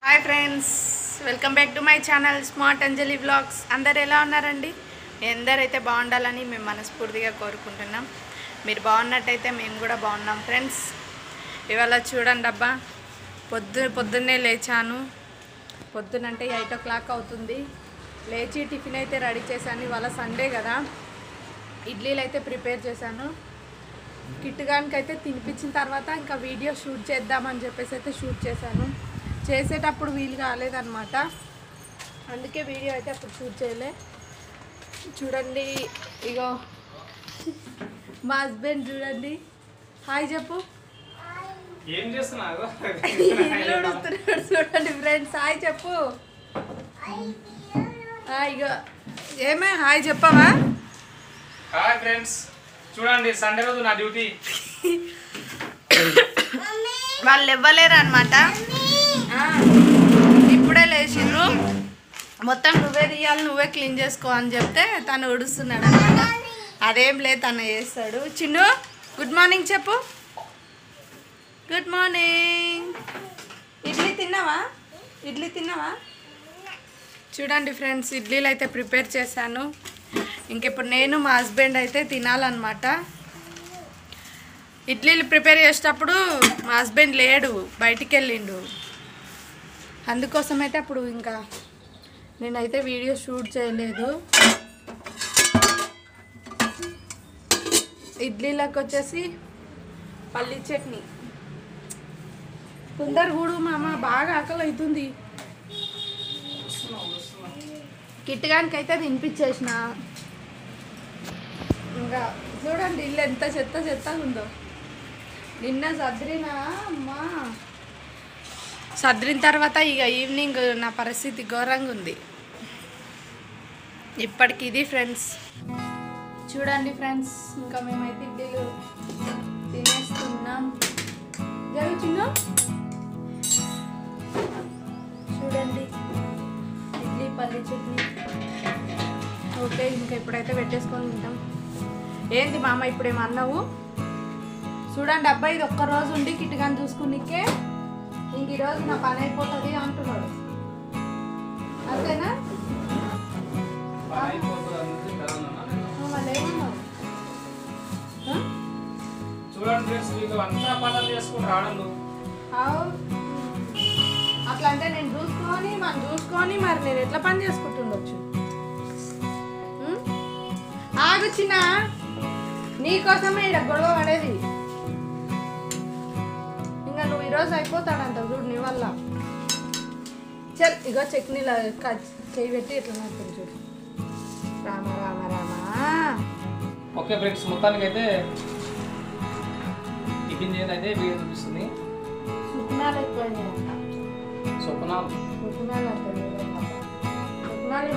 Hi friends welcome back to my channel smart Anjali vlogs అందరు ఎలా ఉన్నారండి మీ అందరైతే బాగుండాలని మేము మనస్ఫూర్తిగా కోరుకుంటున్నాం మీరు బాగున్నట్టయితే మేము కూడా బాగున్నాం ఫ్రెండ్స్ ఇవాళ చూడండి అబ్బా పొద్దు పొద్దున్నే లేచాను పొద్దునంటే ఎయిట్ ఓ క్లాక్ అవుతుంది లేచి టిఫిన్ అయితే రెడీ చేశాను ఇవాళ సండే కదా ఇడ్లీలు అయితే ప్రిపేర్ చేశాను కిట్టుగానికి అయితే తినిపించిన తర్వాత ఇంకా వీడియో షూట్ చేద్దామని చెప్పేసి అయితే షూట్ చేశాను చేసేటప్పుడు వీలు కాలేదన్నమాట అందుకే వీడియో అయితే అప్పుడు షూట్ చేయలే చూడండి ఇగో మా హస్బెండ్ చూడండి హాయ్ చెప్పు ఏం చేస్తున్నావు ఇల్లు ఉడుస్తున్నాడు చూడండి ఫ్రెండ్స్ హాయ్ చెప్పు ఆ, ఇగో ఏమే హాయ్ చెప్పవా హాయ్ ఫ్రెండ్స్ చూడండి సండే రోజు నా డ్యూటీ వాళ్ళు ఇవ్వలేరు అనమాట ఇప్పుడే లేచిండ్రు మొత్తం నువ్వే తీయాలి నువ్వే క్లీన్ చేసుకో అని చెప్తే తను ఉడుస్తున్నాడు అనమాట అదేం లేదు తను చేస్తాడు చిన్ను గుడ్ మార్నింగ్ చెప్పు గుడ్ మార్నింగ్ ఇడ్లీ తిన్నావా ఇడ్లీ తిన్నావా చూడండి ఫ్రెండ్స్ ఇడ్లీలు అయితే ప్రిపేర్ చేశాను ఇంక ఇప్పుడు నేను మా హస్బెండ్ అయితే తినాలన్నమాట ఇడ్లీలు ప్రిపేర్ చేసేటప్పుడు మా హస్బెండ్ లేడు బయటికి వెళ్ళిండు అందుకోసం అయితే అప్పుడు ఇంకా నేనైతే వీడియో షూట్ చేయలేదు ఇడ్లీలకు వచ్చేసి పల్లి చట్నీ తొందర కూడు మామ బాగా ఆకలి అవుతుంది కిట్టగానికి అయితే తినిపించేసిన ఇంకా చూడండి ఇల్లు ఎంత చెత్త చెత్తగా ఉందో నిన్న సద్రినా అమ్మా సద్రిన తర్వాత ఇక ఈవినింగ్ నా పరిస్థితి ఘోరంగా ఉంది ఇప్పటికి ఇది ఫ్రెండ్స్ చూడండి ఫ్రెండ్స్ ఇంకా మేమైతే ఇడ్లీలు తినేస్తున్నాం జరుగుతుందో చూడండి ఇడ్లీ పల్లి చట్నీ ఓకే ఇంకా ఇప్పుడైతే పెట్టేసుకొని తింటాం ఏంది మామ ఇప్పుడేమో అన్నావు చూడండి అబ్బాయి ఇది ఒక్క రోజు ఉండి కిట్టుగాని చూసుకునికే ఇంక ఈరోజు నా పని అయిపోతుంది అంటున్నాడు అంతేనా నువ్వు మళ్ళీ ఏమన్నావు ఆ? చూడండి ఫ్రెండ్స్ మీకు అంతా పనులు చేసుకుంటారు ఆడలు అవు. అట్లా అంటే నేను చూసుకొని మనం చూసుకొని మరి నేను ఎట్లా పని చేసుకుంటుండొచ్చు ఉం? ఆగు చిన్న నీకోసమే ఇక్కడ గొడవ పడేది ఇంకా నువ్వు ఈరోజు అయిపోతాడంట చూడు నీ వల్ల చల్ ఇగో చట్నీలో క- చేయి పెట్టి ఇట్లా నాకు చూడు రామ రామ రామ ఓకే ఫ్రెండ్స్ మొత్తానికి అయితే టిఫిన్ చేయదైతే వీడియో చూపిస్తుంది సుఖనాలు ఎక్కువైనాయి సొప్పున సుఖనాలు అంటే సుఖనాలు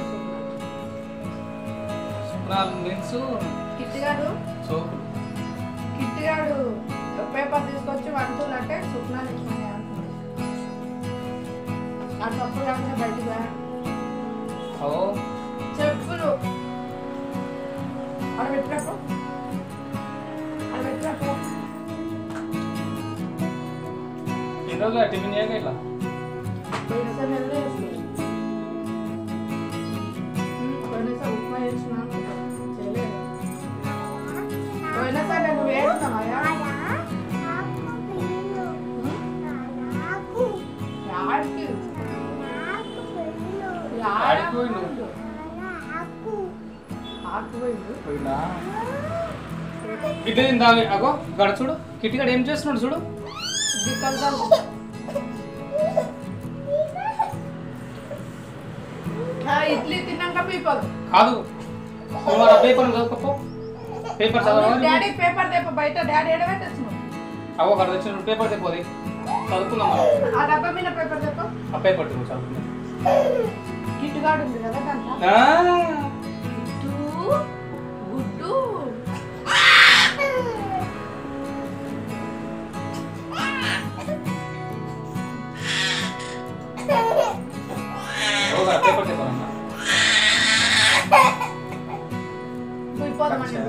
సొప్పున మీన్స్ కిట్టిగాడు సోపు కిట్టిగాడు పేపర్ తీసుకొచ్చి వంతులు అంటే సుఖనాలు ఇచ్చినాయి అంటున్నాడు ఆ తప్పు కాకుండా బయటికి రా. ఓ చెప్పులు అక్కడ పెట్టినప్పు అక్కడ పెట్టినప్పు ఈరోజు టిఫిన్ చేయక ఇట్లా పోయినసారి నెలలో వేసుకుని పోయినసారి ఉప్మా చేసిన చేయలేదు పోయినసారి నేను వేస్తున్నావా యాడికి యాడికి పోయిండు? ఆకుపోయిండు పోయిందా ఇడ్లీ తిందా అగో గడ చూడు కిటికాడు ఏం చేస్తున్నాడు చూడు దిక్కంతాలు ఇడ్లీ తిన్నాక పీపదు కాదు నువ్వు ఆ పేపర్ చదువుకోపో పేపర్ చదవాలి డాడీ పేపర్ తెప్ప బయట డాడీ ఎడబెట్టచ్చు అవ్వ అక్కడ వచ్చిన పేపర్ తెపోది చదువుకుందాం మనం ఆ డబ్బా మీద పేపర్ తెప్ప ఆ పేపర్ తెప్పు చదువుకుందాం కిట్టుగాడు ఉంది కదా దాంట్లో ఆ, కిట్టు గుడ్డు అవ్వ ఆ పేపర్ తెప్పాలన్నా పోయిపోదామని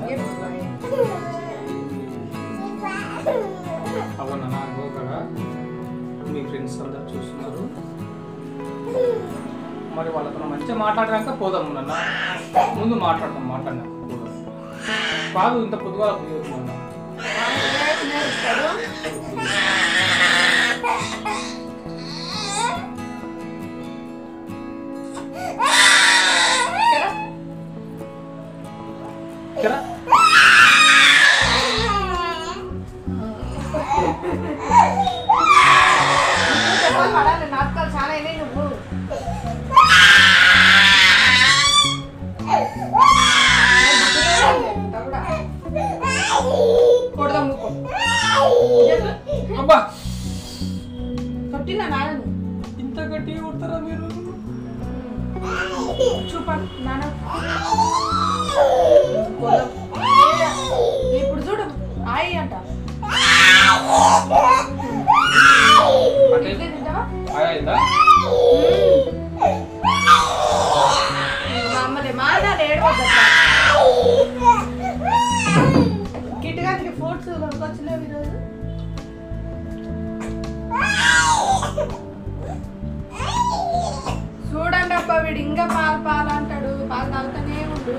అవునా గోకగా మీ ఫ్రెండ్స్ అందరు చూస్తున్నారు మరి వాళ్ళతో మంచిగా మాట్లాడినాక పోదాం నాన్న ముందు మాట్లాడతాం మాట్లాడినాక పోదాం కాదు ఇంత పొద్దుగా పోయొచ్చు నేర్పుతాడు కదా కదా దెబ్బలు పడాలి నాటకాలు చాలా అయినాయి నువ్వు కొడదాం ఊకో. అబ్బా కొట్టినా నాన్న ఇంత గట్టి కొడతారా మీరు చూపండి నాన్న కొడదాం. ఇప్పుడు చూడు ఆయి అంట అంటే ఇడ్లీ తింటావా అయిందా మా అమ్మది మా నాన్న ఏడవద్దు కిట్ గారికి ఫ్రూట్స్ కొనుక్కొచ్చలేవు ఈరోజు చూడండి అబ్బా వీడు ఇంకా పాలు పాలు అంటాడు పాలు తాగుతానే ఉండు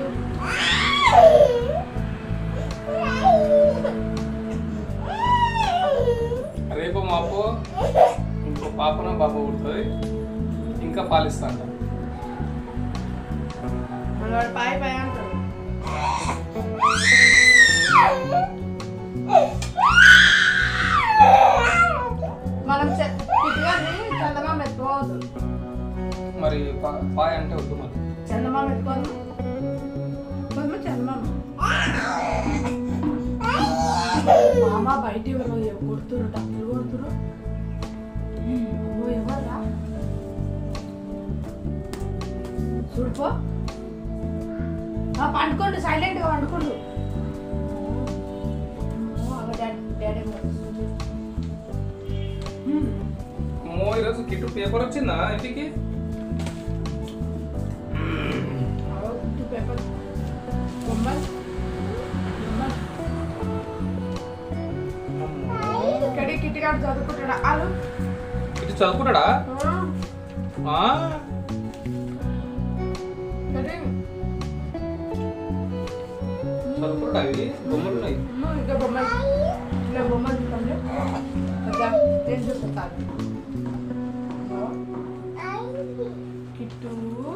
రేపు మాపు ఇంకో పాపన బాబు పుడుతుంది ఇంకా పాలిస్తా అంట వాడు పాయి పాయి అంటాడు మనం చె- కిట్ గారిని చందమామ ఎత్తుకోవద్దు మరి పా- పాయ అంటే వద్దు మరి చందమామ ఎత్తుకోదు కొంచెం చందమామ మామ బయట ఎవరో ఎవ- కొడుతురు డబ్బులు కొడుతురు అమ్మో ఎవర్రా చూడుపో ఆ, పండుకోండి సైలెంట్గా పండుకోండు అమ్మో, అగో డాడీ డాడీ కూడా వస్తుంది. హ్మ్. అమ్మో ఈరోజు కిట్టు పేపర్ వచ్చిందా ఇంటికి అగో టిష్యూ పేపర్ బొమ్మలు బొమ్మలు ఇక్కడి కిట్టిగాడు చదువుకుంటాడు వాళ్ళు ఇటు చదువుకుంటాడా ఆ? ఇక్కడి చదువుకుంటాడా ఇవి బొమ్మలు ఉన్నాయి ఇంకా బొమ్మలు ఇలా బొమ్మలు చూడండి కదా నేను చూస్తాను కిట్టు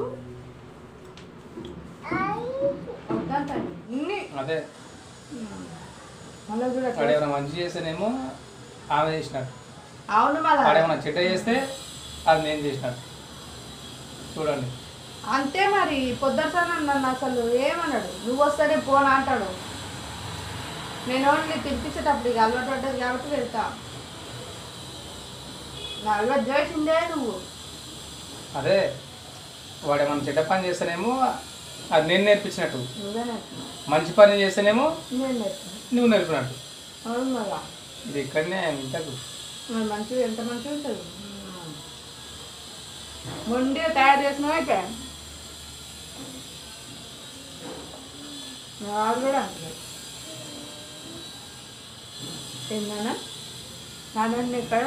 అవుతాంటాయి ఇన్ని అదే మళ్ళీ చూడ వాడు ఏమైనా మంచి చేస్తేనేమో ఆమె చేసినట్టు అవును వాడు మళ్ళా ఏమైనా చెడ్డ చేస్తే అది నేను చేసినట్టు చూడండి అంతే మరి పొద్దుసాన నన్ను అసలు ఏమన్నాడు నువ్వు వస్తేనే పోనా అంటాడు నేను ఓన్లీ తినిపించేటప్పుడు ఇక అలవాటు పడ్డది కాబట్టి వెళ్తా నా అలవాటు చేసిందే నువ్వు అదే వాడు ఏమైనా చెడ్డ పని చేస్తేనేమో అది నేను నేర్పించినట్టు నువ్వే నేర్చుకున్నావు మంచి పని చేస్తేనేమో నేను నేర్చుకున్నాను నువ్వు నేర్పినట్టు అవును మళ్ళా ఇది ఇక్కడనే ఇంతకు మరి మంచిగా ఎంత మంచిగా ఉంటుంది మొండిగా తయారు చేసినావు అయితే వాడు కూడా అంటున్నాడు ఏందన్నా నాన్న ఇక్కడ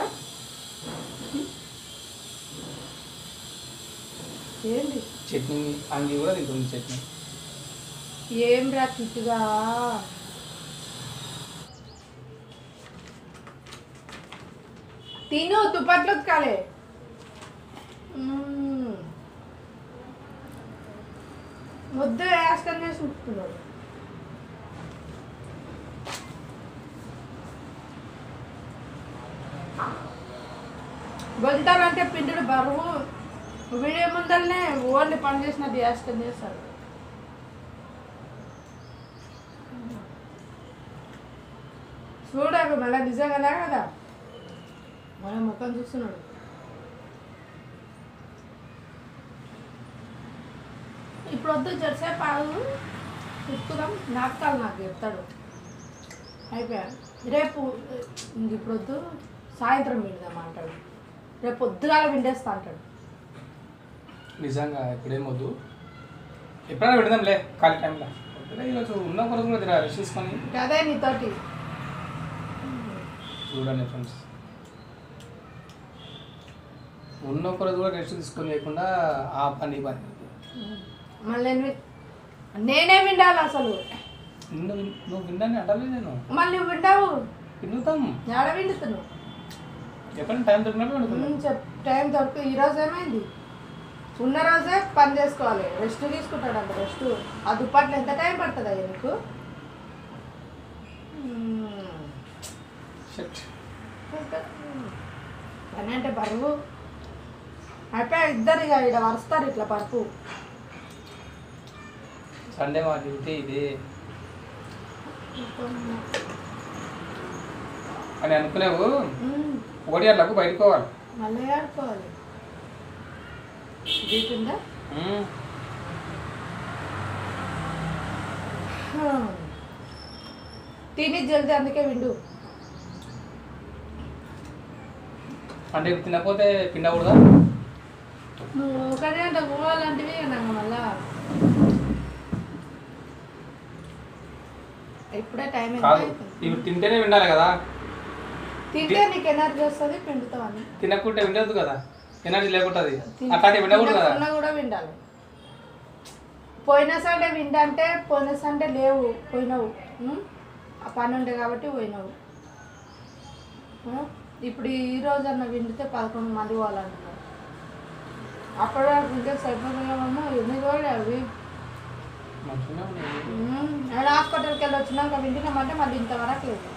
ఏంటి చట్నీ అంగి కూడా తింటుంది చట్నీ ఏం రా కిట్టుగా తిను దుప్పట్లు ఉతకాలే మ్మ్. వద్దు యాస్కన్ చేసి ఉంటున్నాడు వెళ్తారంటే పిండుడు బరువు వీడియో ముందరనే ఓన్లీ పని చేసినది యాస్కన్ చేస్తాడు చూడకు మళ్ళీ నిజంగానే కదా మన ముఖం చూస్తున్నాడు ఇప్పుడు వద్దు జరసేపు ఆగు చెప్తున్నాం నాటకాలు నాకు చెప్తాడు అయిపోయా రేపు ఇంక ఇప్పుడు వద్దు సాయంత్రం విందాం అంటాడు రేపు పొద్దుగాల విండేస్తా అంటాడు నిజంగా ఇప్పుడేం వద్దు ఎప్పుడైనా పెడదాంలే ఖాళీ టైంలో వద్దులే, ఈరోజు ఉన్న కొరకు కూడా జర రెస్ట్ తీసుకొని ఇంకా అదే నీతోటి చూడండి ఫ్రెండ్స్ ఉన్న ఒక రోజు కూడా రెస్ట్ తీసుకొని లేకుండా ఆ పని ఈ పని మళ్ళీ నేను- నేనే విండాలి అసలు నువ్వు నువ్వు విన్నాను అంటలేదు నేను మళ్ళీ విండావు విందుతాం ఎడ విండుతున్నావు ఎప్పుడైనా టైం దొరికినప్పుడు వండుకుందాం ఉమ్, చెప్ టైం దొరకు ఈరోజు ఏమైంది ఉన్న రోజే పని చేసుకోవాలి రెస్ట్ తీసుకుంటాడు అంత రెస్ట్ ఆ దుప్పట్లు ఎంత టైం పడుతుంది అయ్యా నీకు ఉమ్, షట్ పని అంటే బరువు అయిపోయి ఇద్దరు ఇక ఇక్కడ వరుస్తారు ఇట్లా పరుపు సండే మా డ్యూటీ ఇదే అని అనుకునేవు ఉమ్, ఒకటి గంటలకు బయటకు పోవాలి మళ్ళీ ఆడుకోవాలి దీకుందా ఉమ్. తిని జల్దీ అందుకే విండు అంటే ఇప్పుడు తినకపోతే పిండకూడదా నువ్వు ఒకటే అంటే పోవాలంటివి నాకు మళ్ళా ఇప్పుడే టైం ఎంత కాదు అవుతుంది? ఇప్పుడు తింటేనే విండాలి కదా తింటే నీకు ఎనర్జీ వస్తుంది పిండుతావని తినకుంటే విండదు కదా ఎనర్జీ లేకుంటుంది అట్లాంటి వినకూడదు కదా తినకుండా కూడా విండాలి పోయిన సండే విండంటే పోయిన సండే లేవు పోయినావు ఉం? ఆ పని ఉండే కాబట్టి పోయినావు ఉం? ఇప్పుడు ఈ రోజు అన్న విండితే పదకొండు మంది పోవాలంటున్నారు అప్పటి వరకు ఇంకా సరిపోతున్నామో ఎన్ని రోజులు అవి మంచిగానే ఉన్నాయి ఉం. ఆడ హాస్పిటల్కి వెళ్ళి వచ్చినాక వింటున్నామంటే మళ్ళీ ఇంతవరకు లేదు